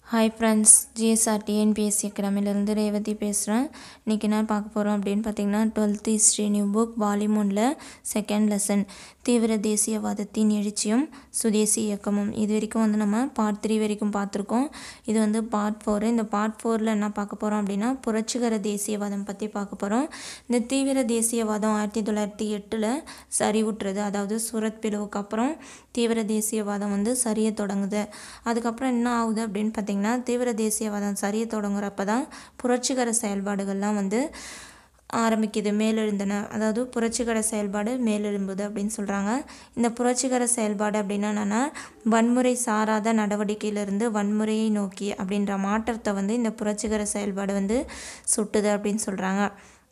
hi friends GSR TNPSC அகாடமிலேருந்து ரேவதி பேசுகிறேன் இன்றைக்கி என்ன பார்க்க போகிறோம் அப்படின்னு பார்த்தீங்கன்னா twelfth history new book volume ஒன்றில் செகண்ட் லெசன் தீவிர தேசியவாதத்தின் எழுச்சியும் சுதேசி இயக்கமும் இது வரைக்கும் வந்து நம்ம பார்ட் த்ரீ வரைக்கும் பார்த்துருக்கோம் இது வந்து பார்ட் ஃபோரு இந்த பார்ட் ஃபோரில் என்ன பார்க்க போகிறோம் அப்படின்னா புரட்சிகர தேசியவாதம் பற்றி பார்க்க போகிறோம் இந்த தீவிர தேசியவாதம் ஆயிரத்தி தொள்ளாயிரத்தி எட்டில் சரிவுற்றுறது அதாவது சூரத் பிளவுக்கு அப்புறம் தீவிர தேசியவாதம் வந்து சரிய தொடங்குது அதுக்கப்புறம் என்ன ஆகுது அப்படின்னு பார்த்தீங்கன்னா தீவிர தேசியவாதம் சரிய தொடங்குறப்ப தான் புரட்சிகர செயல்பாடுகள்லாம் வந்து ஆரம்பிக்குது மேலெழுந்தன அதாவது புரட்சிகர செயல்பாடு மேலெழும்புது அப்படின்னு சொல்கிறாங்க இந்த புரட்சிகர செயல்பாடு அப்படின்னா என்னென்னா வன்முறை சாராத நடவடிக்கையிலிருந்து வன்முறையை நோக்கி அப்படின்ற மாற்றத்தை வந்து இந்த புரட்சிகர செயல்பாடு வந்து சுட்டுது அப்படின்னு சொல்கிறாங்க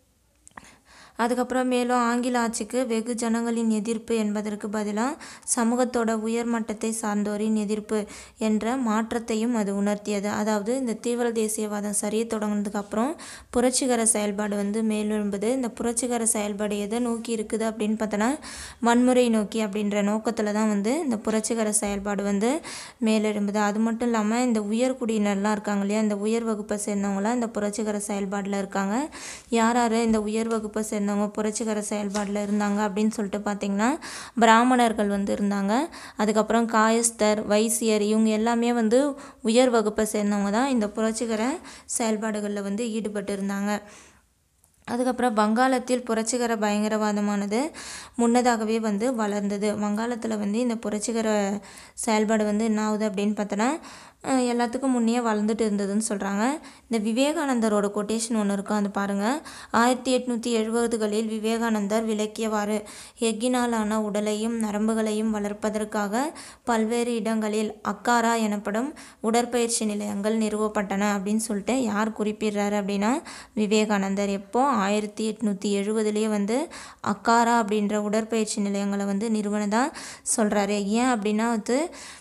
அதுக்கப்புறம் மேலும் ஆங்கில ஆட்சிக்கு வெகு ஜனங்களின் எதிர்ப்பு என்பதற்கு பதிலாக சமூகத்தோட உயர் மட்டத்தை சார்ந்தோரின் எதிர்ப்பு என்ற மாற்றத்தையும் அது உணர்த்தியது அதாவது இந்த தீவிர தேசியவாதம் சரிய தொடங்கினதுக்கு அப்புறம் புரட்சிகர செயல்பாடு வந்து மேலெழும்புது இந்த புரட்சிகர செயல்பாடு எதை நோக்கி இருக்குது அப்படின்னு பார்த்தோன்னா வன்முறை நோக்கி அப்படின்ற நோக்கத்தில் தான் வந்து இந்த புரட்சிகர செயல்பாடு வந்து மேலெழும்புது அது மட்டும் இல்லாமல் இந்த உயர்குடியினர்லாம் இருக்காங்க இல்லையா இந்த உயர் வகுப்பை சேர்ந்தவங்களாம் இந்த புரட்சிகர செயல்பாடில் இருக்காங்க யார் யார் இந்த உயர் வகுப்பை சேர்ந்தவங்க புரட்சிகர செயல்பாடில் இருந்தாங்க அப்படின்னு சொல்லிட்டு பார்த்தீங்கன்னா பிராமணர்கள் வந்து இருந்தாங்க அதுக்கப்புறம் காயஸ்தர் வைசியர் இவங்க எல்லாமே வந்து உயர் வகுப்பை சேர்ந்தவங்க தான் இந்த புரட்சிகர செயல்பாடுகளில் வந்து ஈடுபட்டு இருந்தாங்க அதுக்கப்புறம் வங்காளத்தில் புரட்சிகர பயங்கரவாதமானது முன்னதாகவே வந்து வளர்ந்தது வங்காளத்தில் வந்து இந்த புரட்சிகர செயல்பாடு வந்து என்ன ஆகுது அப்படின்னு பார்த்தோன்னா எல்லாத்துக்கும் முன்னே வளர்ந்துட்டு இருந்ததுன்னு சொல்கிறாங்க இந்த விவேகானந்தரோட கொட்டேஷன் ஒன்று இருக்கும் அது பாருங்கள் ஆயிரத்தி எட்நூற்றி எழுபதுகளில் விவேகானந்தர் விளக்கியவாறு எஃகினாலான உடலையும் நரம்புகளையும் வளர்ப்பதற்காக பல்வேறு இடங்களில் அக்காரா எனப்படும் உடற்பயிற்சி நிலையங்கள் நிறுவப்பட்டன அப்படின்னு சொல்லிட்டு யார் குறிப்பிடுறாரு அப்படின்னா விவேகானந்தர் எப்போ ஆயிரத்தி எட்நூற்றி எழுபதுலேயே வந்து அக்காரா அப்படின்ற உடற்பயிற்சி நிலையங்களை வந்து நிறுவனதாக சொல்கிறாரு ஏன் அப்படின்னா வந்து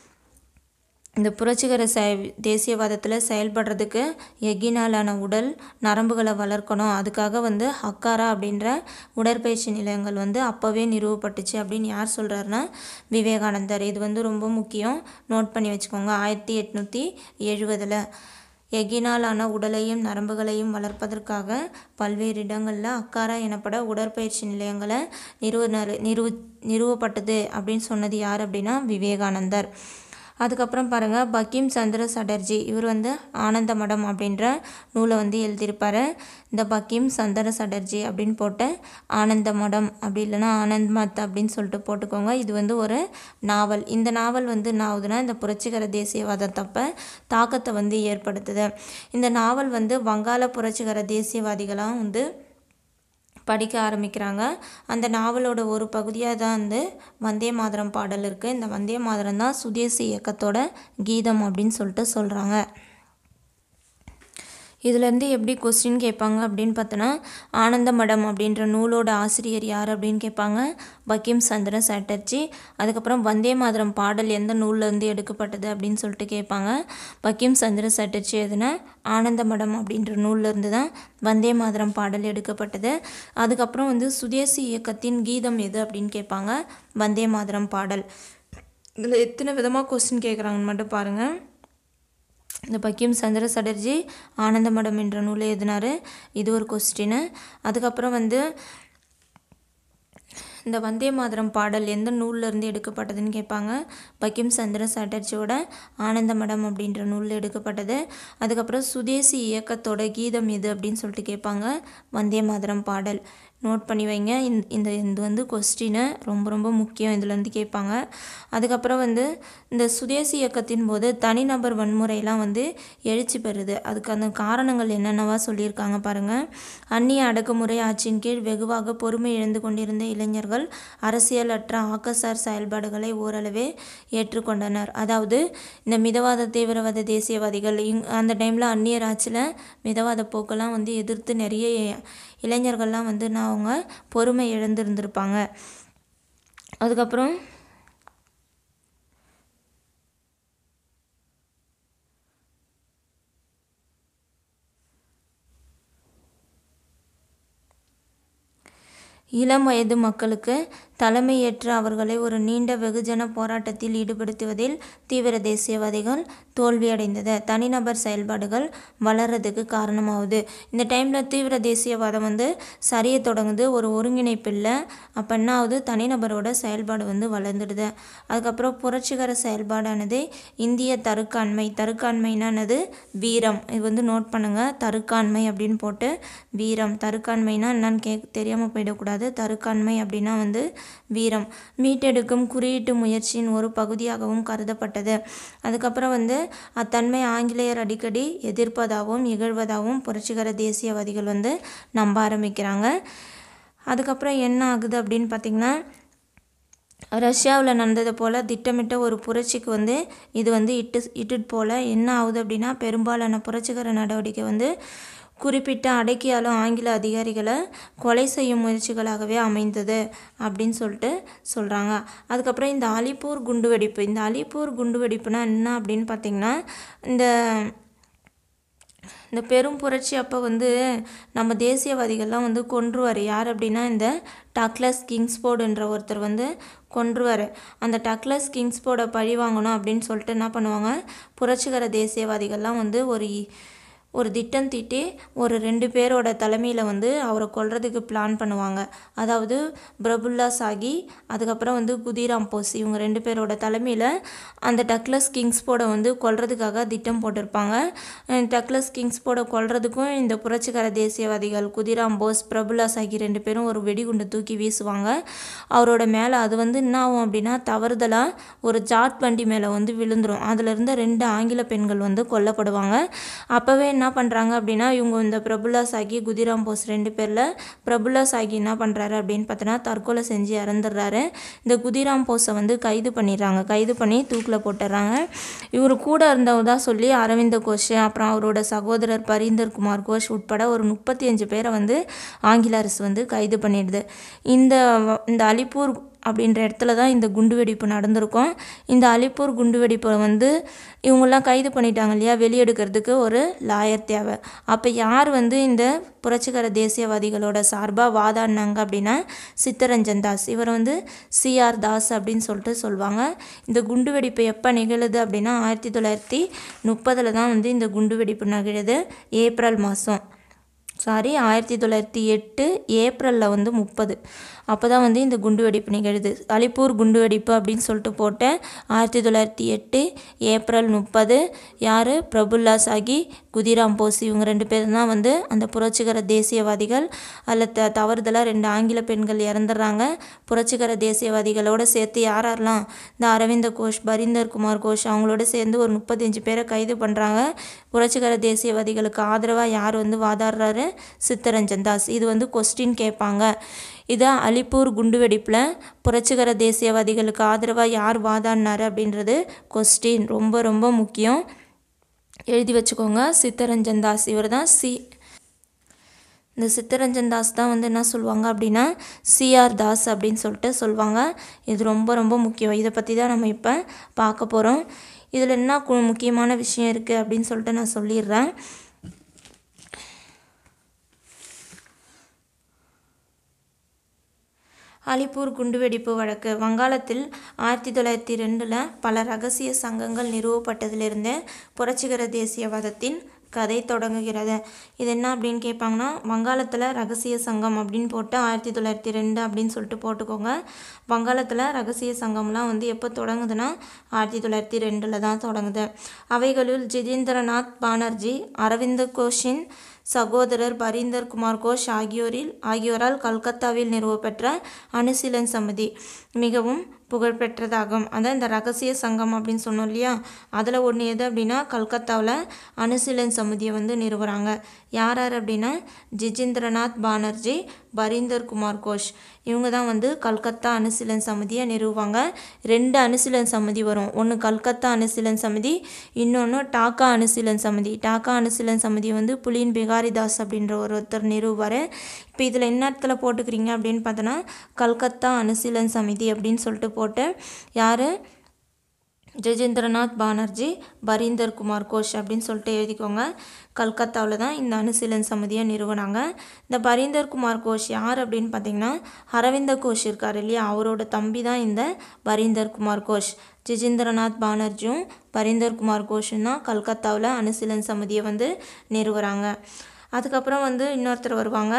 இந்த புரட்சிகர செய தேசியவாதத்தில் செயல்படுறதுக்கு எக்கினாலான உடல் நரம்புகளை வளர்க்கணும் அதுக்காக வந்து ஹக்காரா அப்படின்ற உடற்பயிற்சி நிலையங்கள் வந்து அப்போவே நிறுவப்பட்டுச்சு அப்படின்னு யார் சொல்கிறாருன்னா விவேகானந்தர் இது வந்து ரொம்ப முக்கியம் நோட் பண்ணி வச்சுக்கோங்க ஆயிரத்தி எட்நூற்றி எழுபதில் எகினாலான உடலையும் நரம்புகளையும் வளர்ப்பதற்காக பல்வேறு இடங்களில் அக்காரா எனப்பட உடற்பயிற்சி நிலையங்களை நிறுவனர் நிறுவ நிறுவப்பட்டது அப்படின்னு சொன்னது யார் அப்படின்னா விவேகானந்தர் அதுக்கப்புறம் பாருங்கள் பக்கீம் சந்திர சட்டர்ஜி இவர் வந்து ஆனந்த மடம் அப்படின்ற நூலை வந்து எழுதியிருப்பார் இந்த பக்கீம் சந்திர சட்டர்ஜி அப்படின்னு போட்டு ஆனந்த மடம் அப்படி இல்லைன்னா ஆனந்த் மத் அப்படின்னு சொல்லிட்டு போட்டுக்கோங்க இது வந்து ஒரு நாவல் இந்த நாவல் வந்து என்ன ஆகுதுன்னா இந்த புரட்சிகர தேசியவாதத்தப்ப தாக்கத்தை வந்து ஏற்படுத்துது இந்த நாவல் வந்து வங்காள புரட்சிகர தேசியவாதிகளாக வந்து படிக்க ஆரம்பிக்கிறாங்க அந்த நாவலோட ஒரு பகுதியாக தான் வந்து வந்தே மாதரம் பாடல் இருக்குது இந்த வந்தே மாதரம் தான் சுதேசி இயக்கத்தோட கீதம் அப்படின்னு சொல்லிட்டு சொல்கிறாங்க இதுலேருந்து எப்படி கொஸ்டின் கேட்பாங்க அப்படின்னு பார்த்தோன்னா ஆனந்த மடம் அப்படின்ற நூலோட ஆசிரியர் யார் அப்படின்னு கேட்பாங்க பக்கீம் சந்திர சாட்டர்ஜி அதுக்கப்புறம் வந்தே மாதரம் பாடல் எந்த நூல்லேருந்து எடுக்கப்பட்டது அப்படின்னு சொல்லிட்டு கேட்பாங்க பக்கீம் சந்திர சாட்டர்ஜி எதுனா ஆனந்த மடம் அப்படின்ற நூல்லேருந்து தான் வந்தே மாதரம் பாடல் எடுக்கப்பட்டது அதுக்கப்புறம் வந்து சுதேசி இயக்கத்தின் கீதம் எது அப்படின்னு கேட்பாங்க வந்தே மாதரம் பாடல் இதில் எத்தனை விதமாக கொஸ்டின் கேட்குறாங்கன்னு மட்டும் பாருங்கள் இந்த பக்கியம் சந்திர சட்டர்ஜி ஆனந்தமடம் என்ற நூலை எழுதினார் இது ஒரு கொஸ்டின் அதுக்கப்புறம் வந்து இந்த வந்தே மாதரம் பாடல் எந்த நூல்லேருந்து எடுக்கப்பட்டதுன்னு கேட்பாங்க பக்கிம் சந்திர சாட்டர்ஜியோட ஆனந்தமடம் அப்படின்ற நூலில் எடுக்கப்பட்டது அதுக்கப்புறம் சுதேசி இயக்கத்தோட கீதம் எது அப்படின்னு சொல்லிட்டு கேட்பாங்க வந்தே மாதரம் பாடல் நோட் பண்ணி வைங்க இந்த இந்த இது வந்து கொஸ்டினு ரொம்ப ரொம்ப முக்கியம் இதுலேருந்து கேட்பாங்க அதுக்கப்புறம் வந்து இந்த சுதேசி இயக்கத்தின் போது தனிநபர் வன்முறையெல்லாம் வந்து எழுச்சி பெறுது அதுக்கு அந்த காரணங்கள் என்னென்னவா சொல்லியிருக்காங்க பாருங்கள் அந்நிய அடக்குமுறை ஆட்சியின் கீழ் வெகுவாக பொறுமை இழந்து கொண்டிருந்த இளைஞர்கள் அரசியலற்ற ஆக்கசார் செயல்பாடுகளை ஓரளவே ஏற்றுக்கொண்டனர் அதாவது இந்த மிதவாத தீவிரவாத தேசியவாதிகள் இங் அந்த டைமில் அந்நியர் ஆட்சியில் மிதவாத போக்கெல்லாம் வந்து எதிர்த்து நிறைய இளைஞர்கள்லாம் வந்து நான் அவங்க பொறுமை இழந்திருந்திருப்பாங்க அதுக்கப்புறம் இளம் வயது மக்களுக்கு தலைமையேற்று அவர்களை ஒரு நீண்ட வெகுஜன போராட்டத்தில் ஈடுபடுத்துவதில் தீவிர தேசியவாதிகள் தோல்வியடைந்தது தனிநபர் செயல்பாடுகள் வளர்றதுக்கு காரணமாகுது இந்த டைமில் தீவிர தேசியவாதம் வந்து சரிய தொடங்குது ஒரு ஒருங்கிணைப்பு இல்லை அப்போ என்ன ஆகுது தனிநபரோட செயல்பாடு வந்து வளர்ந்துடுது அதுக்கப்புறம் புரட்சிகர செயல்பாடானது இந்திய தருக்காண்மை தருக்காண்மைனானது வீரம் இது வந்து நோட் பண்ணுங்கள் தருக்காண்மை அப்படின்னு போட்டு வீரம் தருக்காண்மைனா என்னன்னு கே தெரியாமல் போயிடக்கூடாது தருக்காண்மை அப்படின்னா வந்து வீரம் மீட்டெடுக்கும் குறியீட்டு முயற்சியின் ஒரு பகுதியாகவும் கருதப்பட்டது அதுக்கப்புறம் வந்து அத்தன்மை ஆங்கிலேயர் அடிக்கடி எதிர்ப்பதாகவும் இகழ்வதாகவும் புரட்சிகர தேசியவாதிகள் வந்து நம்ப ஆரம்பிக்கிறாங்க அதுக்கப்புறம் என்ன ஆகுது அப்படின்னு பார்த்திங்கன்னா ரஷ்யாவில் நடந்தது போல் திட்டமிட்ட ஒரு புரட்சிக்கு வந்து இது வந்து இட்டு இட்டுட்டு போல் என்ன ஆகுது அப்படின்னா பெரும்பாலான புரட்சிகர நடவடிக்கை வந்து குறிப்பிட்ட அடக்கியாலும் ஆங்கில அதிகாரிகளை கொலை செய்யும் முயற்சிகளாகவே அமைந்தது அப்படின்னு சொல்லிட்டு சொல்கிறாங்க அதுக்கப்புறம் இந்த அலிப்பூர் குண்டுவெடிப்பு இந்த அலிப்பூர் குண்டுவெடிப்புனா என்ன அப்படின்னு பார்த்திங்கன்னா இந்த இந்த பெரும் புரட்சி அப்போ வந்து நம்ம தேசியவாதிகள்லாம் வந்து கொன்றுவார் யார் அப்படின்னா இந்த டக்ளஸ் கிங்ஸ்போர்டுன்ற ஒருத்தர் வந்து கொன்றுவார் அந்த டக்ளஸ் கிங்ஸ்போர்டை பழி வாங்கணும் அப்படின்னு சொல்லிட்டு என்ன பண்ணுவாங்க புரட்சிகர தேசியவாதிகள்லாம் வந்து ஒரு ஒரு திட்டம் தீட்டி ஒரு ரெண்டு பேரோட தலைமையில் வந்து அவரை கொல்றதுக்கு பிளான் பண்ணுவாங்க அதாவது பிரபுல்லா சாகி அதுக்கப்புறம் வந்து குதிராம் போஸ் இவங்க ரெண்டு பேரோட தலைமையில் அந்த டக்ளஸ் கிங்ஸ்போர்டை வந்து கொல்றதுக்காக திட்டம் போட்டிருப்பாங்க அஹ் டக்ளஸ் கிங்ஸ்போர்டை கொல்றதுக்கும் இந்த புரட்சிகர தேசியவாதிகள் குதிராம் போஸ் பிரபுல்லா சாகி ரெண்டு பேரும் ஒரு வெடிகுண்டு தூக்கி வீசுவாங்க அவரோட மேலே அது வந்து என்ன ஆகும் அப்படின்னா தவறுதலாக ஒரு ஜாட் வண்டி மேலே வந்து விழுந்துரும் அதில் இருந்த ரெண்டு ஆங்கில பெண்கள் வந்து கொல்லப்படுவாங்க அப்போவே என்ன பண்ணுறாங்க அப்படின்னா இவங்க இந்த பிரபுல்லா சாகி குதிராம் போஸ் ரெண்டு பேரில் பிரபுல்லா சாகி என்ன பண்ணுறாரு அப்படின்னு பார்த்தோன்னா தற்கொலை செஞ்சு இறந்துடுறாரு இந்த குதிராம் போஸை வந்து கைது பண்ணிடுறாங்க கைது பண்ணி தூக்கில் போட்டுடுறாங்க இவர் கூட இருந்தவதா சொல்லி அரவிந்த கோஷ் அப்புறம் அவரோட சகோதரர் பரீந்தர் குமார் கோஷ் உட்பட ஒரு முப்பத்தி அஞ்சு பேரை வந்து ஆங்கில அரசு வந்து கைது பண்ணிடுது இந்த வ- இந்த அலிப்பூர் அப்படின்ற இடத்துல தான் இந்த குண்டுவெடிப்பு நடந்திருக்கும் இந்த அலிப்பூர் குண்டுவெடிப்பை வந்து இவங்கெல்லாம் கைது பண்ணிட்டாங்க இல்லையா வெளியெடுக்கிறதுக்கு ஒரு லாயர் தேவை அப்போ யார் வந்து இந்த புரட்சிகர தேசியவாதிகளோட சார்பாக வாதாடினாங்க அப்படின்னா சித்தரஞ்சன் தாஸ் இவர் வந்து சிஆர் தாஸ் அப்படின்னு சொல்லிட்டு சொல்லுவாங்க இந்த குண்டுவெடிப்பு எப்போ நிகழுது அப்படின்னா ஆயிரத்தி தொள்ளாயிரத்தி முப்பதில் தான் வந்து இந்த குண்டுவெடிப்பு நிகழுது ஏப்ரல் மாதம் சாரி ஆயிரத்தி தொள்ளாயிரத்தி எட்டு ஏப்ரலில் வந்து முப்பது அப்போ தான் வந்து இந்த குண்டுவெடிப்பு நிகழுது அலிப்பூர் குண்டுவெடிப்பு அப்படின்னு சொல்லிட்டு போட்டேன் ஆயிரத்தி தொள்ளாயிரத்தி எட்டு ஏப்ரல் முப்பது யார் பிரபுல்லா சாகி குதிராம் போஸ் இவங்க ரெண்டு பேரும் தான் வந்து அந்த புரட்சிகர தேசியவாதிகள் அதில் த தவறுதலாக ரெண்டு ஆங்கில பெண்கள் இறந்துடுறாங்க புரட்சிகர தேசியவாதிகளோட சேர்த்து யார் யாரெல்லாம் இந்த அரவிந்த கோஷ் பரீந்தர் குமார் கோஷ் அவங்களோட சேர்ந்து ஒரு முப்பத்தஞ்சு பேரை கைது பண்ணுறாங்க புரட்சிகர தேசியவாதிகளுக்கு ஆதரவாக யார் வந்து வாதாடுறாரு சித்தரஞ்சன் தாஸ் இது வந்து கொஸ்டின் கேட்பாங்க இதை அலிப்பூர் குண்டுவெடிப்பில் புரட்சிகர தேசியவாதிகளுக்கு ஆதரவாக யார் வாதாடினாரு அப்படின்றது கொஸ்டின் ரொம்ப ரொம்ப முக்கியம் எழுதி வச்சுக்கோங்க சித்தரஞ்சன் தாஸ் இவர் தான் சி இந்த சித்தரஞ்சன் தாஸ் தான் வந்து என்ன சொல்லுவாங்க அப்படின்னா சிஆர் தாஸ் அப்படின்னு சொல்லிட்டு சொல்லுவாங்க இது ரொம்ப ரொம்ப முக்கியம் இதை பற்றி தான் நம்ம இப்போ பார்க்க போகிறோம் இதில் என்ன கு- முக்கியமான விஷயம் இருக்குது அப்படின்னு சொல்லிட்டு நான் சொல்லிடுறேன் அலிப்பூர் குண்டுவெடிப்பு வழக்கு வங்காளத்தில் ஆயிரத்தி தொள்ளாயிரத்தி ரெண்டில் பல ரகசிய சங்கங்கள் நிறுவப்பட்டதிலிருந்தே புரட்சிகர தேசியவாதத்தின் கதை தொடங்குகிறது இது என்ன அப்படின்னு கேட்பாங்கன்னா வங்காளத்தில் ரகசிய சங்கம் அப்படின்னு போட்டு ஆயிரத்தி தொள்ளாயிரத்தி ரெண்டு அப்படின்னு சொல்லிட்டு போட்டுக்கோங்க வங்காளத்தில் ரகசிய சங்கம்லாம் வந்து எப்போ தொடங்குதுன்னா ஆயிரத்தி தொள்ளாயிரத்தி ரெண்டில் தான் தொடங்குது அவைகளுள் ஜிதேந்திரநாத் பானர்ஜி அரவிந்த கோஷின் சகோதரர் பரீந்தர் குமார் கோஷ் ஆகியோரில் ஆகியோரால் கல்கத்தாவில் நிறுவப்பெற்ற அனுசீலன் சமிதி மிகவும் புகழ்பெற்றதாகும் அதான் இந்த ரகசிய சங்கம் அப்படின்னு சொன்னோம் இல்லையா அதில் ஒன்று எது அப்படின்னா கல்கத்தாவில் அனுசீலன் சமிதியை வந்து நிறுவுறாங்க யார் யார் அப்படின்னா ஜிஜேந்திரநாத் பானர்ஜி பரீந்தர் குமார் கோஷ் இவங்க தான் வந்து கல்கத்தா அனுசீலன் சமிதியை நிறுவுவாங்க ரெண்டு அனுசீலன் சமிதி வரும் ஒன்று கல்கத்தா அனுசீலன் சமிதி இன்னொன்று டாக்கா அனுசீலன் சமிதி டாக்கா அனுசீலன் சமிதி வந்து புலின் பிகாரிதாஸ் அப்படின்ற ஒரு ஒருத்தர் நிறுவுவார் இப்போ இதில் என்ன இடத்துல போட்டுக்கிறீங்க அப்படின்னு பார்த்தோன்னா கல்கத்தா அனுசீலன் சமிதி அப்படின்னு சொல்லிட்டு போட்டு யார் ஜெஜேந்திரநாத் பானர்ஜி பரீந்தர் குமார் கோஷ் அப்படின்னு சொல்லிட்டு எழுதிக்கோங்க கல்கத்தாவில் தான் இந்த அணுசீலன் சமிதியை நிறுவனாங்க இந்த பரீந்தர் குமார் கோஷ் யார் அப்படின்னு பார்த்தீங்கன்னா அரவிந்த கோஷ் இருக்கார் இல்லையா அவரோட தம்பி தான் இந்த பரீந்தர் குமார் கோஷ் ஜிஜேந்திரநாத் பானர்ஜியும் பரீந்தர் குமார் கோஷும் தான் கல்கத்தாவில் அணுசீலன் சமிதியை வந்து நிறுவுறாங்க அதுக்கப்புறம் வந்து இன்னொருத்தர் வருவாங்க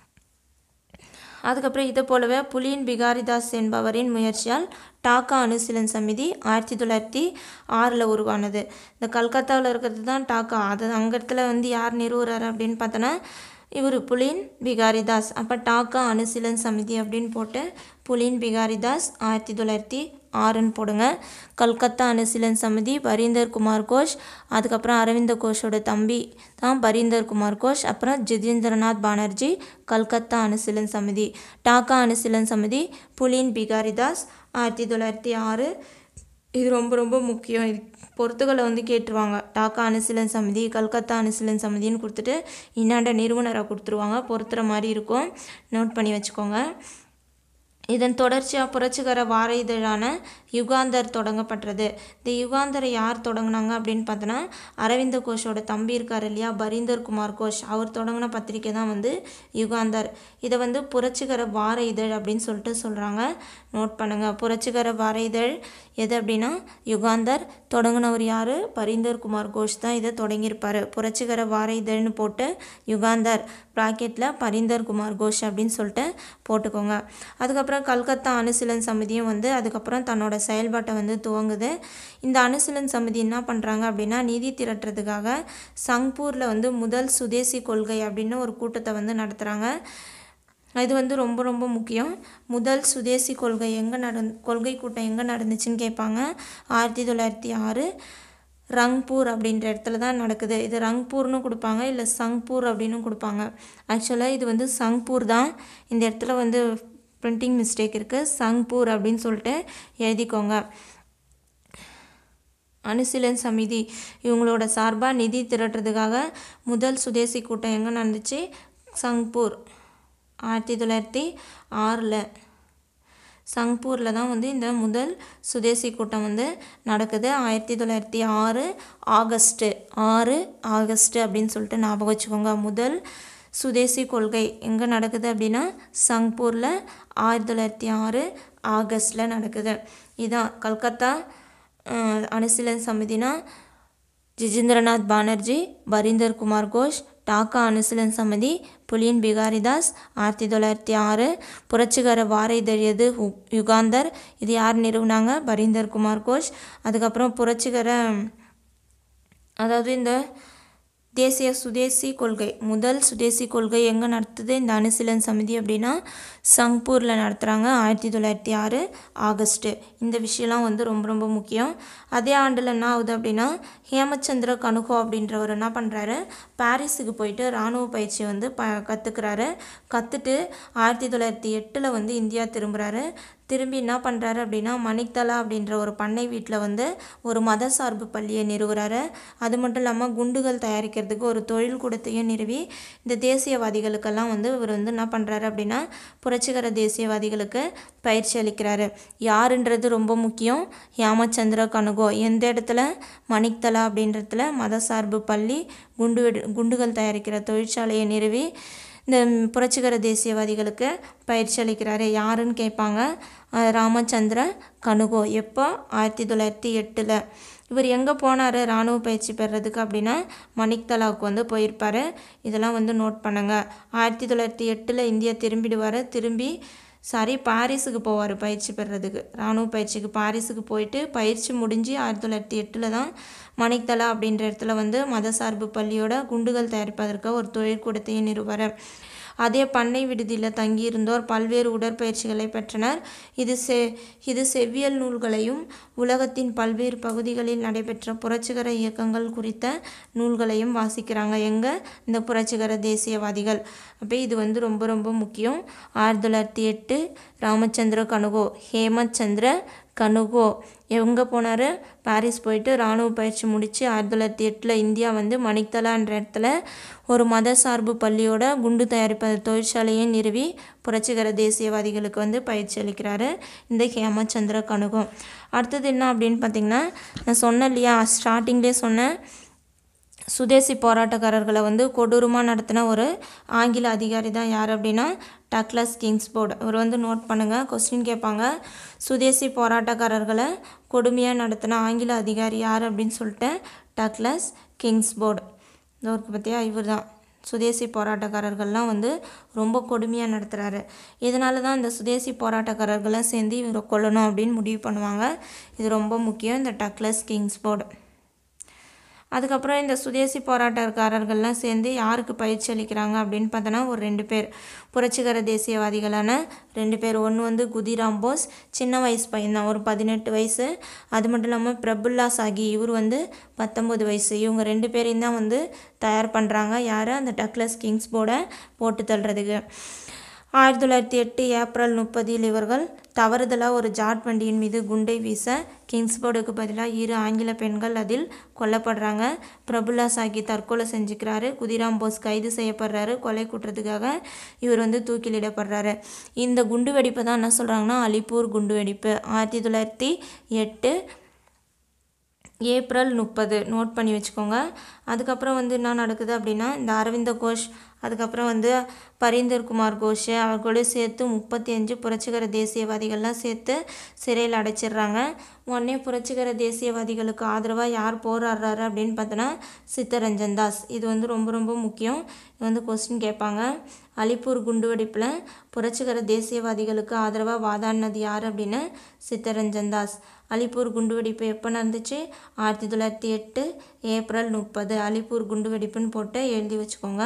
அதுக்கப்புறம் இதை போலவே புலியின் பிகாரிதாஸ் என்பவரின் முயற்சியால் டாக்கா அணுசீலன் சமிதி ஆயிரத்தி தொள்ளாயிரத்தி ஆறில் உருவானது இந்த கல்கத்தாவில் இருக்கிறது தான் டாக்கா அது அங்க இடத்துல வந்து யார் நிறுவுறாரு அப்படின்னு பார்த்தோன்னா இவர் புலின் பிகாரிதாஸ் அப்போ டாக்கா அணுசீலன் சமிதி அப்படின்னு போட்டு புலின் பிகாரிதாஸ் ஆயிரத்தி தொள்ளாயிரத்தி ஆறுன்னு போடுங்க கல்கத்தா அணுசீலன் சமிதி பரீந்தர் குமார் கோஷ் அதுக்கப்புறம் அரவிந்த கோஷோட தம்பி தான் பரீந்தர் குமார் கோஷ் அப்புறம் ஜிதேந்திரநாத் பானர்ஜி கல்கத்தா அணுசீலன் சமிதி டாக்கா அணுசீலன் சமிதி புலின் பிகாரிதாஸ் ஆயிரத்தி தொள்ளாயிரத்தி ஆறு இது ரொம்ப ரொம்ப முக்கியம் இது பொறுத்துகளை வந்து கேட்டுருவாங்க டாக்கா அணுசீலன் சமிதி கல்கத்தா அணுசீலன் சமிதின்னு கொடுத்துட்டு இன்னாண்ட நிறுவனரை கொடுத்துருவாங்க பொறுத்துற மாதிரி இருக்கும் நோட் பண்ணி வச்சுக்கோங்க இதன் தொடர்ச்சியாக புரட்சிகர வார இதழான யுகாந்தர் தொடங்கப்பட்டது இந்த யுகாந்தரை யார் தொடங்கினாங்க அப்படின்னு பார்த்தோன்னா அரவிந்த கோஷோட தம்பி இருக்கார் இல்லையா பரீந்தர் குமார் கோஷ் அவர் தொடங்கின பத்திரிக்கை தான் வந்து யுகாந்தர் இதை வந்து புரட்சிகர வார இதழ் அப்படின்னு சொல்லிட்டு சொல்கிறாங்க நோட் பண்ணுங்கள் புரட்சிகர வார இதழ் எது அப்படின்னா யுகாந்தர் தொடங்கினவர் யார் பரீந்தர் குமார் கோஷ் தான் இதை தொடங்கியிருப்பார் புரட்சிகர வார இதழ்னு போட்டு யுகாந்தர் ப்ராக்கெட்டில் பரீந்தர் குமார் கோஷ் அப்படின்னு சொல்லிட்டு போட்டுக்கோங்க அதுக்கப்புறம் கல்கத்தா அணுசீலன் சமிதியும் வந்து அதுக்கப்புறம் தன்னோட செயல்பாட்டை வந்து துவங்குது இந்த அணுசீலன் சமிதி என்ன பண்ணுறாங்க அப்படின்னா நிதி திரட்டுறதுக்காக சங்பூரில் வந்து முதல் சுதேசி கொள்கை அப்படின்னு ஒரு கூட்டத்தை வந்து நடத்துகிறாங்க இது வந்து ரொம்ப ரொம்ப முக்கியம் முதல் சுதேசி கொள்கை எங்கே நடந் கொள்கை கூட்டம் எங்கே நடந்துச்சுன்னு கேட்பாங்க ஆயிரத்தி தொள்ளாயிரத்தி ஆறு ரங்பூர் அப்படின்ற இடத்துல தான் நடக்குது இது ரங்பூர்னு கொடுப்பாங்க இல்லை சங்பூர் அப்படின்னு கொடுப்பாங்க ஆக்சுவலாக இது வந்து சங்பூர் தான் இந்த இடத்துல வந்து பிரிண்டிங் மிஸ்டேக் இருக்குது சங்பூர் அப்படின்னு சொல்லிட்டு எழுதிக்கோங்க அணுசீலன் சமிதி இவங்களோட சார்பாக நிதி திரட்டுறதுக்காக முதல் சுதேசி கூட்டம் எங்கே நடந்துச்சு சங்பூர் ஆயிரத்தி தொள்ளாயிரத்தி ஆறில் சங்பூரில் தான் வந்து இந்த முதல் சுதேசி கூட்டம் வந்து நடக்குது ஆயிரத்தி தொள்ளாயிரத்தி ஆறு ஆகஸ்ட்டு ஆறு ஆகஸ்ட்டு அப்படின்னு சொல்லிட்டு ஞாபகம் வச்சுக்கோங்க முதல் சுதேசி கொள்கை எங்கே நடக்குது அப்படின்னா சங்பூரில் ஆயிரத்தி தொள்ளாயிரத்தி ஆறு ஆகஸ்டில் நடக்குது இதான் கல்கத்தா அஹ், அணுசீலன் சமிதினா ஜிஜேந்திரநாத் பானர்ஜி பரீந்தர் குமார் கோஷ் டாக்கா அணுசீலன் சமிதி புலின் பிகாரிதாஸ் ஆயிரத்தி தொள்ளாயிரத்தி ஆறு புரட்சிகர வார இதழ் எது உ- யுகாந்தர் இது யார் நிறுவனாங்க பரீந்தர் குமார் கோஷ் அதுக்கப்புறம் புரட்சிகர அதாவது இந்த தேசிய சுதேசி கொள்கை முதல் சுதேசி கொள்கை எங்கே நடத்துது இந்த அணுசீலன் சமிதி அப்படின்னா சங்பூரில் நடத்துகிறாங்க ஆயிரத்தி தொள்ளாயிரத்தி ஆறு ஆகஸ்ட்டு இந்த விஷயம்லாம் வந்து ரொம்ப ரொம்ப முக்கியம் அதே ஆண்டில் என்ன ஆகுது அப்படின்னா ஹேமச்சந்திர கனுகோ அப்படின்றவர் என்ன பண்ணுறாரு பாரிஸுக்கு போயிட்டு இராணுவ பயிற்சி வந்து ப கற்றுக்கிறாரு கற்றுட்டு ஆயிரத்தி தொள்ளாயிரத்தி எட்டில் வந்து இந்தியா திரும்புகிறாரு திரும்பி என்ன பண்ணுறாரு அப்படின்னா மணிக்தலா அப்படின்ற ஒரு பண்ணை வீட்டில் வந்து ஒரு மத சார்பு பள்ளியை நிறுவுறாரு அது மட்டும் இல்லாமல் குண்டுகள் தயாரிக்கிறதுக்கு ஒரு தொழில் கூடத்தையும் நிறுவி இந்த தேசியவாதிகளுக்கெல்லாம் வந்து இவர் வந்து என்ன பண்ணுறாரு அப்படின்னா புரட்சிகர தேசியவாதிகளுக்கு பயிற்சி அளிக்கிறாரு யாருன்றது ரொம்ப முக்கியம் யாமச்சந்திர கனுகோ எந்த இடத்துல மணிக்தலா அப்படின்றதுல மத சார்பு பள்ளி குண்டு வெடி குண்டுகள் தயாரிக்கிற தொழிற்சாலையை நிறுவி இந்த புரட்சிகர தேசியவாதிகளுக்கு பயிற்சி அளிக்கிறாரு யாருன்னு கேட்பாங்க அஹ் ராமச்சந்திர கனுகோ எப்போ ஆயிரத்தி தொள்ளாயிரத்தி எட்டில் இவர் எங்கே போனார் இராணுவ பயிற்சி பெறதுக்கு அப்படின்னா மணிக்தலாவுக்கு வந்து போயிருப்பார் இதெல்லாம் வந்து நோட் பண்ணுங்க ஆயிரத்தி தொள்ளாயிரத்தி எட்டில் இந்தியா திரும்பிடுவார் திரும்பி சாரி பாரிஸுக்கு போவார் பயிற்சி பெறதுக்கு இராணுவ பயிற்சிக்கு பாரிஸுக்கு போயிட்டு பயிற்சி முடிஞ்சு ஆயிரத்தி தொள்ளாயிரத்தி எட்டில் தான் மணிக்தலா அப்படின்ற இடத்துல வந்து மதசார்பு பள்ளியோட குண்டுகள் தயாரிப்பதற்கு ஒரு தொழிற்கூடத்தையும் நிறுவனர் அதே பண்ணை விடுதியில் தங்கியிருந்தோர் பல்வேறு உடற்பயிற்சிகளை பெற்றனர் இது செ இது செவ்வியல் நூல்களையும் உலகத்தின் பல்வேறு பகுதிகளில் நடைபெற்ற புரட்சிகர இயக்கங்கள் குறித்த நூல்களையும் வாசிக்கிறாங்க எங்கே இந்த புரட்சிகர தேசியவாதிகள் அப்போ இது வந்து ரொம்ப ரொம்ப முக்கியம் ஆயிரத்தி தொள்ளாயிரத்தி எட்டு ராமச்சந்திர கனுகோ ஹேமச்சந்திர கனுகோ எங்கே போனார் பாரிஸ் போயிட்டு இராணுவ பயிற்சி முடித்து ஆயிரத்தி தொள்ளாயிரத்தி எட்டில் இந்தியா வந்து மணிக்தலான்ற இடத்துல ஒரு மத சார்பு பள்ளியோட குண்டு தயாரிப்பு தொழிற்சாலையை நிறுவி புரட்சிகர தேசியவாதிகளுக்கு வந்து பயிற்சி அளிக்கிறாரு இந்த ஹேமச்சந்திர கனுகம் அடுத்தது என்ன அப்படின்னு பார்த்தீங்கன்னா நான் சொன்னேன் இல்லையா ஸ்டார்டிங்லேயே சொன்னேன் சுதேசி போராட்டக்காரர்களை வந்து கொடூரமாக நடத்தின ஒரு ஆங்கில அதிகாரி தான் யார் அப்படின்னா டக்ளஸ் கிங்ஸ்போர்டு இவர் வந்து நோட் பண்ணுங்கள் கொஸ்டின் கேட்பாங்க சுதேசி போராட்டக்காரர்களை கொடுமையாக நடத்தின ஆங்கில அதிகாரி யார் அப்படின்னு சொல்லிட்டு டக்ளஸ் கிங்ஸ்போர்டு இதோருக்கு பற்றியா இவர் தான் சுதேசி போராட்டக்காரர்கள்லாம் வந்து ரொம்ப கொடுமையாக நடத்துகிறாரு இதனால தான் இந்த சுதேசி போராட்டக்காரர்கள்லாம் சேர்ந்து இவரை கொல்லணும் அப்படின்னு முடிவு பண்ணுவாங்க இது ரொம்ப முக்கியம் இந்த டக்ளஸ் கிங்ஸ்போர்டு அதுக்கப்புறம் இந்த சுதேசி போராட்டக்காரர்கள்லாம் சேர்ந்து யாருக்கு பயிற்சி அளிக்கிறாங்க அப்படின்னு பார்த்தோன்னா ஒரு ரெண்டு பேர் புரட்சிகர தேசியவாதிகளான ரெண்டு பேர் ஒன்று வந்து குதிராம் போஸ் சின்ன வயசு பையன்தான் ஒரு பதினெட்டு வயசு அது மட்டும் இல்லாமல் பிரபுல்லா சாகி இவர் வந்து பத்தொம்பது வயசு இவங்க ரெண்டு பேரையும் தான் வந்து தயார் பண்ணுறாங்க யார் அந்த டக்ளஸ் கிங்ஸ் போர்டை போட்டு தள்ளுறதுக்கு ஆயிரத்தி தொள்ளாயிரத்தி எட்டு ஏப்ரல் முப்பதில் இவர்கள் தவறுதலாக ஒரு ஜாட் வண்டியின் மீது குண்டை வீச கிங்ஸ்போர்டுக்கு பதிலாக இரு ஆங்கில பெண்கள் அதில் கொல்லப்படுறாங்க பிரபுல்லா சாகி தற்கொலை செஞ்சுக்கிறாரு குதிராம் போஸ் கைது செய்யப்படுறாரு கொலை குற்றத்துக்காக இவர் வந்து தூக்கிலிடப்படுறாரு இந்த குண்டு வெடிப்பை தான் என்ன சொல்கிறாங்கன்னா அலிப்பூர் குண்டு வெடிப்பு ஆயிரத்தி தொள்ளாயிரத்தி எட்டு ஏப்ரல் முப்பது நோட் பண்ணி வச்சுக்கோங்க அதுக்கப்புறம் வந்து என்ன நடக்குது அப்படின்னா இந்த அரவிந்த கோஷ் அதுக்கப்புறம் வந்து பரீந்தர் குமார் கோஷ் அவர்களோட சேர்த்து முப்பத்தி அஞ்சு புரட்சிகர தேசியவாதிகள்லாம் சேர்த்து சிறையில் அடைச்சிடுறாங்க உடனே புரட்சிகர தேசியவாதிகளுக்கு ஆதரவாக யார் போராடுறாரு அப்படின்னு பார்த்தோன்னா சித்தரஞ்சன் தாஸ் இது வந்து ரொம்ப ரொம்ப முக்கியம் இது வந்து கொஸ்டின் கேட்பாங்க அலிப்பூர் குண்டுவெடிப்பில் புரட்சிகர தேசியவாதிகளுக்கு ஆதரவாக வாதாடினது யார் அப்படின்னு சித்தரஞ்சன் தாஸ் அலிப்பூர் குண்டுவெடிப்பு எப்போ நடந்துச்சு ஆயிரத்தி தொள்ளாயிரத்தி எட்டு ஏப்ரல் முப்பது அலிப்பூர் குண்டுவெடிப்புன்னு போட்டு எழுதி வச்சுக்கோங்க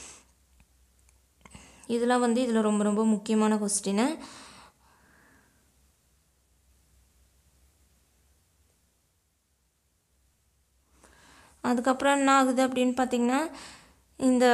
இதெல்லாம் வந்து இதில் ரொம்ப ரொம்ப முக்கியமான கொஸ்டின் அதுக்கப்புறம் என்ன ஆகுது அப்படின்னு பார்த்தீங்கன்னா இந்த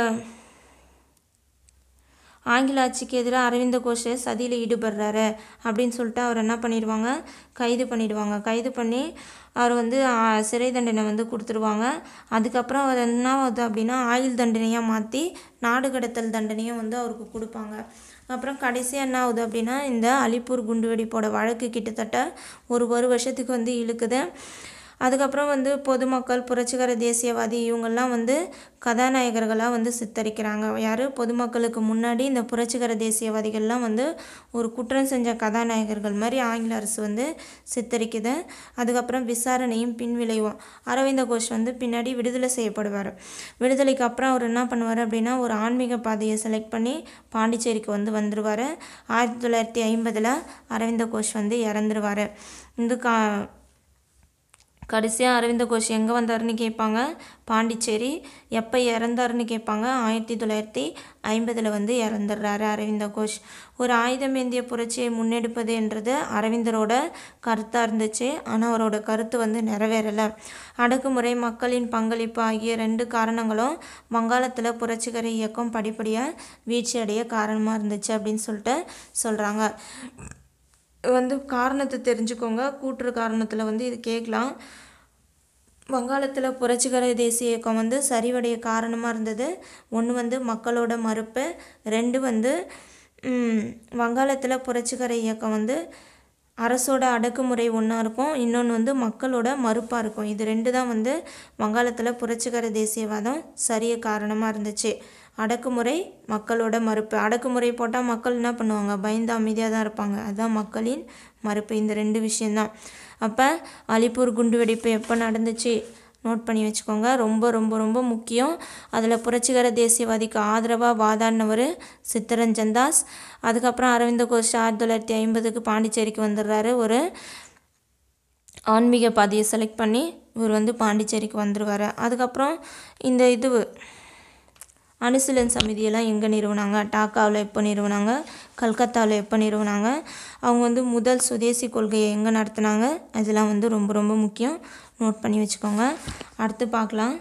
ஆங்கில ஆட்சிக்கு எதிராக அரவிந்த கோஷ் சதியில் ஈடுபடுறாரு அப்படின்னு சொல்லிட்டு அவர் என்ன பண்ணிடுவாங்க கைது பண்ணிடுவாங்க கைது பண்ணி அவர் வந்து ஆ, சிறை தண்டனை வந்து கொடுத்துருவாங்க அதுக்கப்புறம் அவர் என்ன ஆகுது அப்படின்னா ஆயுள் தண்டனையாக மாற்றி நாடு கடத்தல் தண்டனையும் வந்து அவருக்கு கொடுப்பாங்க அப்புறம் கடைசியாக என்ன ஆகுது அப்படின்னா இந்த அலிப்பூர் குண்டுவெடிப்போட வழக்கு கிட்டத்தட்ட ஒரு ஒரு வருஷத்துக்கு வந்து இழுக்குது அதுக்கப்புறம் வந்து பொதுமக்கள் புரட்சிகர தேசியவாதி இவங்கெல்லாம் வந்து கதாநாயகர்களாக வந்து சித்தரிக்கிறாங்க யார் பொதுமக்களுக்கு முன்னாடி இந்த புரட்சிகர தேசியவாதிகள்லாம் வந்து ஒரு குற்றம் செஞ்ச கதாநாயகர்கள் மாதிரி ஆங்கில அரசு வந்து சித்தரிக்குது அதுக்கப்புறம் விசாரணையும் பின்விளைவும் அரவிந்த கோஷ் வந்து பின்னாடி விடுதலை செய்யப்படுவார் விடுதலைக்கு அப்புறம் அவர் என்ன பண்ணுவார் அப்படின்னா ஒரு ஆன்மீக பாதையை செலக்ட் பண்ணி பாண்டிச்சேரிக்கு வந்து வந்துடுவார் ஆயிரத்தி தொள்ளாயிரத்தி ஐம்பதில் அரவிந்த கோஷ் வந்து இறந்துருவார் இந்த கா கடைசியாக அரவிந்த கோஷ் எங்கே வந்தாருன்னு கேட்பாங்க பாண்டிச்சேரி எப்போ இறந்தாருன்னு கேட்பாங்க ஆயிரத்தி தொள்ளாயிரத்தி ஐம்பதில் வந்து இறந்துடுறாரு அரவிந்த கோஷ் ஒரு ஆயுதமேந்திய புரட்சியை முன்னெடுப்பது என்றது அரவிந்தரோட கருத்தாக இருந்துச்சு ஆனால் அவரோட கருத்து வந்து நிறைவேறலை அடக்குமுறை மக்களின் பங்களிப்பு ஆகிய ரெண்டு காரணங்களும் வங்காளத்தில் புரட்சிகர இயக்கம் படிப்படியாக வீழ்ச்சி அடைய காரணமாக இருந்துச்சு அப்படின்னு சொல்லிட்டு சொல்கிறாங்க வந்து காரணத்தை தெரிஞ்சுக்கோங்க கூற்று காரணத்தில் வந்து இது கேட்கலாம் வங்காளத்தில் புரட்சிகர தேசிய இயக்கம் வந்து சரிவடைய காரணமாக இருந்தது ஒன்று வந்து மக்களோட மறுப்பு ரெண்டு வந்து ம், வங்காளத்தில் புரட்சிகர இயக்கம் வந்து அரசோட அடக்குமுறை ஒன்றா இருக்கும் இன்னொன்று வந்து மக்களோட மறுப்பாக இருக்கும் இது ரெண்டு தான் வந்து வங்காளத்தில் புரட்சிகர தேசியவாதம் சரிய காரணமாக இருந்துச்சு அடக்குமுறை மக்களோட மறுப்பு அடக்குமுறை போட்டால் மக்கள் என்ன பண்ணுவாங்க பயந்து அமைதியாக தான் இருப்பாங்க அதுதான் மக்களின் மறுப்பு இந்த ரெண்டு விஷயந்தான் அப்போ அலிப்பூர் குண்டுவெடிப்பு எப்போ நடந்துச்சு நோட் பண்ணி வச்சுக்கோங்க ரொம்ப ரொம்ப ரொம்ப முக்கியம் அதில் புரட்சிகர தேசியவாதிக்கு ஆதரவாக வாதாடினவர் சித்தரஞ்சன் தாஸ் அதுக்கப்புறம் அரவிந்த கோஷ் ஆயிரத்தி தொள்ளாயிரத்தி ஐம்பதுக்கு பாண்டிச்சேரிக்கு வந்துடுறாரு ஒரு ஆன்மீக பாதையை செலக்ட் பண்ணி இவர் வந்து பாண்டிச்சேரிக்கு வந்துடுவார் அதுக்கப்புறம் இந்த இது அனுசீலன் சமிதியெல்லாம் எங்கே நிறுவனாங்க டாக்காவில் எப்போ நிறுவனாங்க கல்கத்தாவில் எப்போ நிறுவனாங்க அவங்க வந்து முதல் சுதேசி கொள்கையை எங்கே நடத்துனாங்க அதெல்லாம் வந்து ரொம்ப ரொம்ப முக்கியம் நோட் பண்ணி வச்சுக்கோங்க அடுத்து பார்க்கலாம்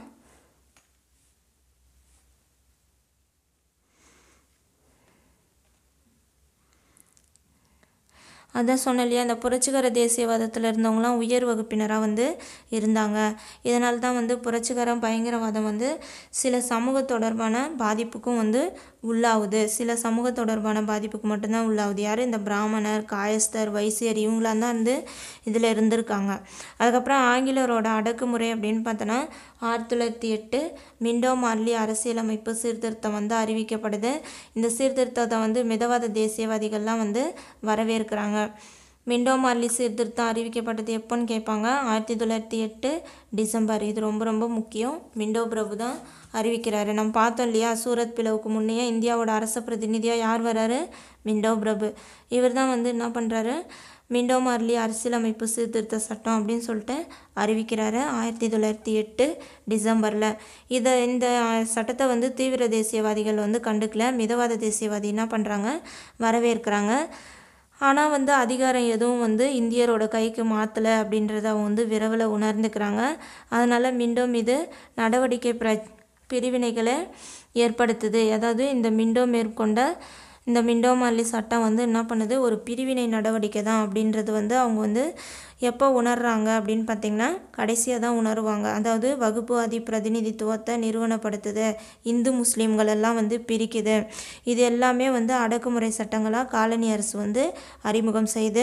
அதான் சொன்னேன் இல்லையா இந்த புரட்சிகர தேசியவாதத்தில் இருந்தவங்களாம் உயர் வகுப்பினராக வந்து இருந்தாங்க இதனால தான் வந்து புரட்சிகர பயங்கரவாதம் வந்து சில சமூக தொடர்பான பாதிப்புக்கும் வந்து உள்ளாகுது சில சமூக தொடர்பான பாதிப்புக்கு மட்டும்தான் உள்ளாகுது யார் இந்த பிராமணர் காயஸ்தர் வைசியர் இவங்களாம் தான் வந்து இதில் இருந்திருக்காங்க அதுக்கப்புறம் ஆங்கிலேயரோட அடக்குமுறை அப்படின்னு பார்த்தோன்னா ஆயிரத்தி தொள்ளாயிரத்தி எட்டு மிண்டோ மார்லி அரசியலமைப்பு சீர்திருத்தம் வந்து அறிவிக்கப்படுது இந்த சீர்திருத்தத்தை வந்து மிதவாத தேசியவாதிகள்லாம் வந்து வரவேற்கிறாங்க மிண்டோ மார்லி சீர்திருத்தம் அறிவிக்கப்பட்டது எப்போன்னு கேட்பாங்க ஆயிரத்தி தொள்ளாயிரத்தி எட்டு டிசம்பர் இது ரொம்ப ரொம்ப முக்கியம் மிண்டோ பிரபு தான் அறிவிக்கிறாரு நம்ம பார்த்தோம் இல்லையா சூரத் பிளவுக்கு முன்னையே இந்தியாவோட அரச பிரதிநிதியாக யார் வராரு மிண்டோ பிரபு இவர் தான் வந்து என்ன பண்ணுறாரு மிண்டோ மார்லி அரசியலமைப்பு சீர்திருத்த சட்டம் அப்படின்னு சொல்லிட்டு அறிவிக்கிறாரு ஆயிரத்தி தொள்ளாயிரத்தி எட்டு டிசம்பரில் இதை இந்த சட்டத்தை வந்து தீவிர தேசியவாதிகள் வந்து கண்டுக்கல மிதவாத தேசியவாதி என்ன பண்ணுறாங்க வரவேற்கிறாங்க ஆனால் வந்து அதிகாரம் எதுவும் வந்து இந்தியரோட கைக்கு மாற்றலை அப்படின்றத அவங்க வந்து விரைவில் உணர்ந்துக்கிறாங்க அதனால் மீண்டும் இது நடவடிக்கை பிர பிரிவினைகளை ஏற்படுத்துது அதாவது இந்த மிண்டோ மேற்கொண்ட இந்த மிண்டோ மார்லி சட்டம் வந்து என்ன பண்ணுது ஒரு பிரிவினை நடவடிக்கை தான் அப்படின்றது வந்து அவங்க வந்து எப்போ உணர்றாங்க அப்படின்னு பார்த்திங்கன்னா கடைசியாக தான் உணருவாங்க அதாவது வகுப்புவாதி பிரதிநிதித்துவத்தை நிறுவனப்படுத்துது இந்து முஸ்லீம்கள் எல்லாம் வந்து பிரிக்குது இது எல்லாமே வந்து அடக்குமுறை சட்டங்களாக காலனி அரசு வந்து அறிமுகம் செய்து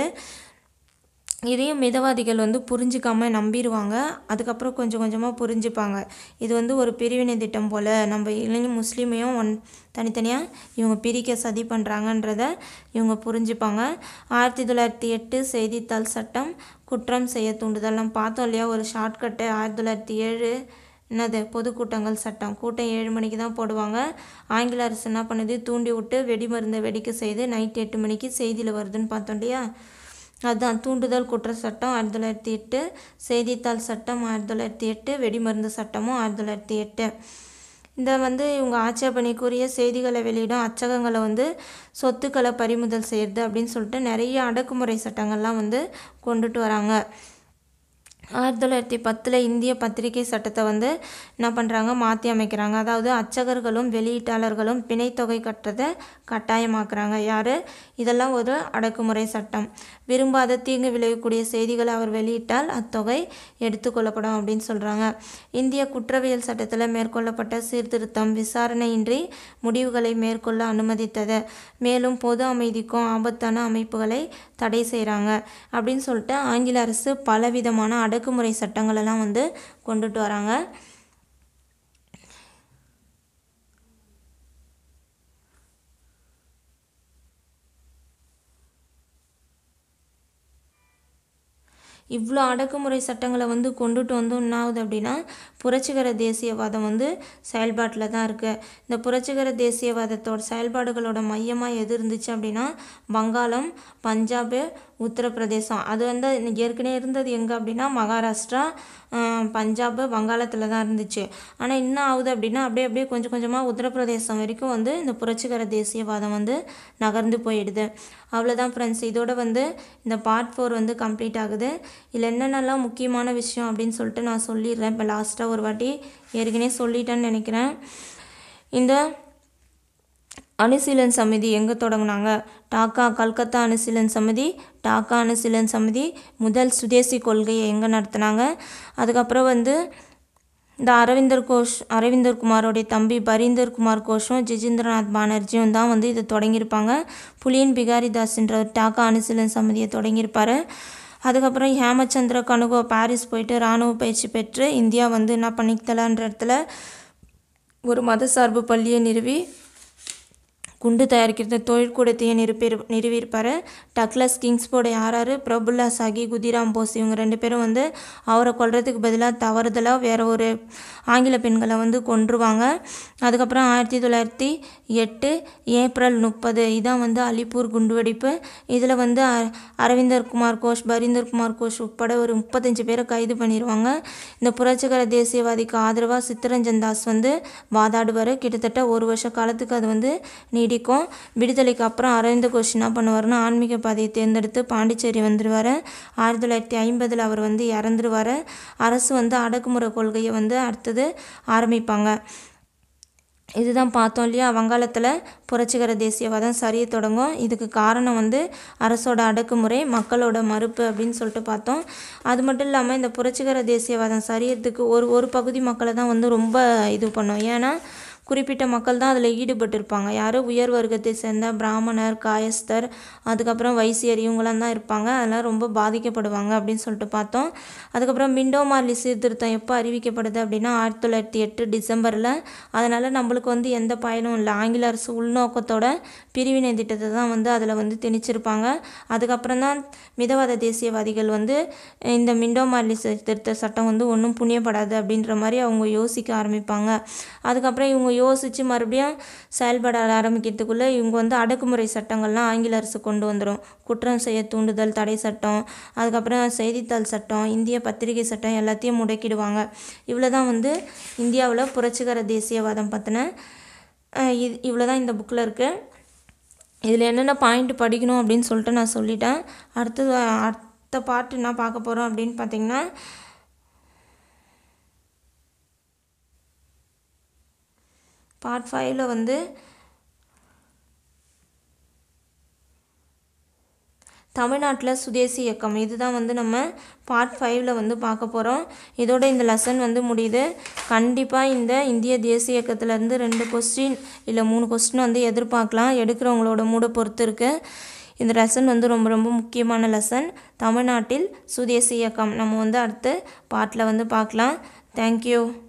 இதையும் மிதவாதிகள் வந்து புரிஞ்சுக்காம நம்பிடுவாங்க அதுக்கப்புறம் கொஞ்சம் கொஞ்சமாக புரிஞ்சுப்பாங்க இது வந்து ஒரு பிரிவினை திட்டம் போல் நம்ம இளைஞர் முஸ்லீமையும் ஒன் தனித்தனியாக இவங்க பிரிக்க சதி பண்ணுறாங்கன்றத இவங்க புரிஞ்சுப்பாங்க ஆயிரத்தி தொள்ளாயிரத்தி எட்டு செய்தித்தாள் சட்டம் குற்றம் செய்ய தூண்டுதல் நம்ம பார்த்தோம் இல்லையா ஒரு ஷார்ட்கட்டு ஆயிரத்தி தொள்ளாயிரத்தி ஏழு என்னது பொதுக்கூட்டங்கள் சட்டம் கூட்டம் ஏழு மணிக்கு தான் போடுவாங்க ஆங்கில அரசு என்ன பண்ணுது தூண்டி விட்டு வெடிமருந்தை வெடிக்க செய்து நைட் எட்டு மணிக்கு செய்தியில் வருதுன்னு பார்த்தோம் இல்லையா அதுதான் தூண்டுதல் குற்ற சட்டம் ஆயிரத்தி தொள்ளாயிரத்தி எட்டு செய்தித்தாள் சட்டம் ஆயிரத்தி தொள்ளாயிரத்தி எட்டு வெடிமருந்து சட்டமும் ஆயிரத்தி தொள்ளாயிரத்தி எட்டு இந்த வந்து இவங்க ஆட்சேபனைக்குரிய செய்திகளை வெளியிடும் அச்சகங்களை வந்து சொத்துக்களை பறிமுதல் செய்கிறது அப்படின்னு சொல்லிட்டு நிறைய அடக்குமுறை சட்டங்கள்லாம் வந்து கொண்டுட்டு வராங்க ஆயிரத்தி தொள்ளாயிரத்தி பத்தில் இந்திய பத்திரிகை சட்டத்தை வந்து என்ன பண்ணுறாங்க மாற்றி அமைக்கிறாங்க அதாவது அச்சகர்களும் வெளியீட்டாளர்களும் பிணைத்தொகை கட்டுறதை கட்டாயமாக்குறாங்க யார் இதெல்லாம் ஒரு அடக்குமுறை சட்டம் விரும்பாத தீங்கு விளைவிக்கக்கூடிய செய்திகளை அவர் வெளியிட்டால் அத்தொகை எடுத்துக்கொள்ளப்படும் அப்படின்னு சொல்கிறாங்க இந்திய குற்றவியல் சட்டத்தில் மேற்கொள்ளப்பட்ட சீர்திருத்தம் விசாரணையின்றி முடிவுகளை மேற்கொள்ள அனுமதித்தது மேலும் பொது அமைதிக்கும் ஆபத்தான அமைப்புகளை தடை செய்கிறாங்க அப்படின்னு சொல்லிட்டு ஆங்கில அரசு பலவிதமான அடக்குமுறை சட்டங்களெல்லாம் வந்து கொண்டுட்டு வராங்க இவ்வளோ அடக்குமுறை சட்டங்களை வந்து கொண்டுட்டு வந்து என்ன ஆகுது அப்படின்னா புரட்சிகர தேசியவாதம் வந்து செயல்பாட்டில் தான் இருக்குது இந்த புரட்சிகர தேசியவாதத்தோட செயல்பாடுகளோட மையமாக எது இருந்துச்சு அப்படின்னா வங்காளம் பஞ்சாபு உத்தரப்பிரதேசம் அது வந்து ஏற்கனவே இருந்தது எங்கே அப்படின்னா மகாராஷ்டிரா பஞ்சாபு வங்காளத்தில் தான் இருந்துச்சு ஆனால் என்ன ஆகுது அப்படின்னா அப்படியே அப்படியே கொஞ்சம் கொஞ்சமாக உத்தரப்பிரதேசம் வரைக்கும் வந்து இந்த புரட்சிகர தேசியவாதம் வந்து நகர்ந்து போயிடுது அவ்வளோதான் ஃப்ரெண்ட்ஸ் இதோட வந்து இந்த பார்ட் ஃபோர் வந்து கம்ப்ளீட் ஆகுது இதில் என்னென்னலாம் முக்கியமான விஷயம் அப்படின்னு சொல்லிட்டு நான் சொல்லிடுறேன் இப்போ லாஸ்ட்டாக ஒரு வாட்டி ஏற்கனவே சொல்லிட்டேன்னு நினைக்கிறேன் இந்த அணுசீலன் சமிதி எங்கே தொடங்கினாங்க டாக்கா கல்கத்தா அணுசீலன் சமிதி டாக்கா அணுசீலன் சமிதி முதல் சுதேசி கொள்கையை எங்கே நடத்தினாங்க அதுக்கப்புறம் வந்து இந்த அரவிந்தர் கோஷ் அரவிந்தர் குமாரோடைய தம்பி பரீந்தர் குமார் கோஷும் ஜிஜேந்திரநாத் பானர்ஜியும் தான் வந்து இதை தொடங்கியிருப்பாங்க புலியன் பிகாரி தாஸ்ன்ற டாக்கா அணுசீலன் சமிதியை தொடங்கியிருப்பார் அதுக்கப்புறம் ஹேமச்சந்திர கனுகோ பாரிஸ் போயிட்டு இராணுவ பயிற்சி பெற்று இந்தியா வந்து என்ன பண்ணிக்கலான்ற இடத்துல ஒரு மதசார்பு பள்ளியை நிறுவி குண்டு தயாரிக்கிறது தொழிற்கூடத்தையே நிறுப்பி நிறுவியிருப்பார் டக்ளஸ் கிங்ஸ்போர்டு யார் யார் பிரபுல்லா சாகி குதிராம் போஸ் இவங்க ரெண்டு பேரும் வந்து அவரை கொல்றதுக்கு பதிலாக தவறுதலாக வேற ஒரு ஆங்கில பெண்களை வந்து கொன்றுவாங்க அதுக்கப்புறம் ஆயிரத்தி தொள்ளாயிரத்தி எட்டு ஏப்ரல் முப்பது இதான் வந்து அலிப்பூர் குண்டுவெடிப்பு இதில் வந்து அ- அரவிந்தர் குமார் கோஷ் பரீந்தர் குமார் கோஷ் உட்பட ஒரு முப்பத்தஞ்சு பேரை கைது பண்ணிடுவாங்க இந்த புரட்சிகர தேசியவாதிக்கு ஆதரவாக சித்தரஞ்சன் தாஸ் வந்து வாதாடுவார் கிட்டத்தட்ட ஒரு வருஷ காலத்துக்கு அது வந்து நீடிக்கும் விடுதலைக்கு அப்புறம் அரவிந்த கோஷ் என்ன பண்ணுவார்னா ஆன்மீக பாதையை தேர்ந்தெடுத்து பாண்டிச்சேரி வந்துடுவார் ஆயிரத்தி தொள்ளாயிரத்தி ஐம்பதில் அவர் வந்து இறந்துருவார் அரசு வந்து அடக்குமுறை கொள்கையை வந்து அடுத்தது ஆரம்பிப்பாங்க இதுதான் பார்த்தோம் இல்லையா வங்காளத்தில் புரட்சிகர தேசியவாதம் சரிய தொடங்கும் இதுக்கு காரணம் வந்து அரசோட அடக்குமுறை மக்களோட மறுப்பு அப்படின்னு சொல்லிட்டு பார்த்தோம் அது மட்டும் இல்லாமல் இந்த புரட்சிகர தேசியவாதம் சரியறதுக்கு ஒரு ஒரு பகுதி மக்களை தான் வந்து ரொம்ப இது பண்ணும் ஏன்னா குறிப்பிட்ட மக்கள் தான் அதில் ஈடுபட்டிருப்பாங்க யார் உயர் வர்க்கத்தை சேர்ந்த பிராமணர் காயஸ்தர் அதுக்கப்புறம் வைசியர் இவங்களாம் தான் இருப்பாங்க அதெல்லாம் ரொம்ப பாதிக்கப்படுவாங்க அப்படின்னு சொல்லிட்டு பார்த்தோம் அதுக்கப்புறம் மிண்டோ மார்லி சீர்திருத்தம் எப்போ அறிவிக்கப்படுது அப்படின்னா ஆயிரத்தி தொள்ளாயிரத்தி எட்டு டிசம்பரில் அதனால் நம்மளுக்கு வந்து எந்த பயனும் இல்லை ஆங்கில அரசு உள்நோக்கத்தோட பிரிவினை திட்டத்தை தான் வந்து அதில் வந்து திணிச்சிருப்பாங்க அதுக்கப்புறம் தான் மிதவாத தேசியவாதிகள் வந்து இந்த மிண்டோ மார்லி சீர்திருத்த சட்டம் வந்து ஒன்றும் புண்ணியப்படாது அப்படின்ற மாதிரி அவங்க யோசிக்க ஆரம்பிப்பாங்க அதுக்கப்புறம் இவங்க யோசித்து மறுபடியும் செயல்பட ஆரம்பிக்கிறதுக்குள்ளே இவங்க வந்து அடக்குமுறை சட்டங்கள்லாம் ஆங்கில அரசு கொண்டு வந்துடும் குற்றம் செய்ய தூண்டுதல் தடை சட்டம் அதுக்கப்புறம் செய்தித்தாள் சட்டம் இந்திய பத்திரிகை சட்டம் எல்லாத்தையும் முடக்கிடுவாங்க இவ்வளோ தான் வந்து இந்தியாவில் புரட்சிகர தேசியவாதம் பற்றின இது இவ்வளோ தான் இந்த புக்கில் இருக்குது இதில் என்னென்ன பாயிண்ட் படிக்கணும் அப்படின்னு சொல்லிட்டு நான் சொல்லிட்டேன் அடுத்தது அடுத்த பாட்டு என்ன பார்க்க போகிறோம் அப்படின்னு பார்த்தீங்கன்னா பார்ட் ஃபைவ்ல வந்து தமிழ்நாட்டில் சுதேசி இயக்கம் இதுதான் வந்து நம்ம பார்ட் ஃபைவ்ல வந்து பார்க்க போகிறோம் இதோட இந்த லெசன் வந்து முடியுது கண்டிப்பாக இந்த இந்திய தேசிய இயக்கத்துலேருந்து ரெண்டு கொஸ்டின் இல்லை மூணு கொஸ்டின் வந்து எதிர்பார்க்கலாம் எடுக்கிறவங்களோட மூட பொறுத்து இருக்குது இந்த லெசன் வந்து ரொம்ப ரொம்ப முக்கியமான லெசன் தமிழ்நாட்டில் சுதேசி இயக்கம் நம்ம வந்து அடுத்து பார்ட்டில் வந்து பார்க்கலாம் தேங்க்யூ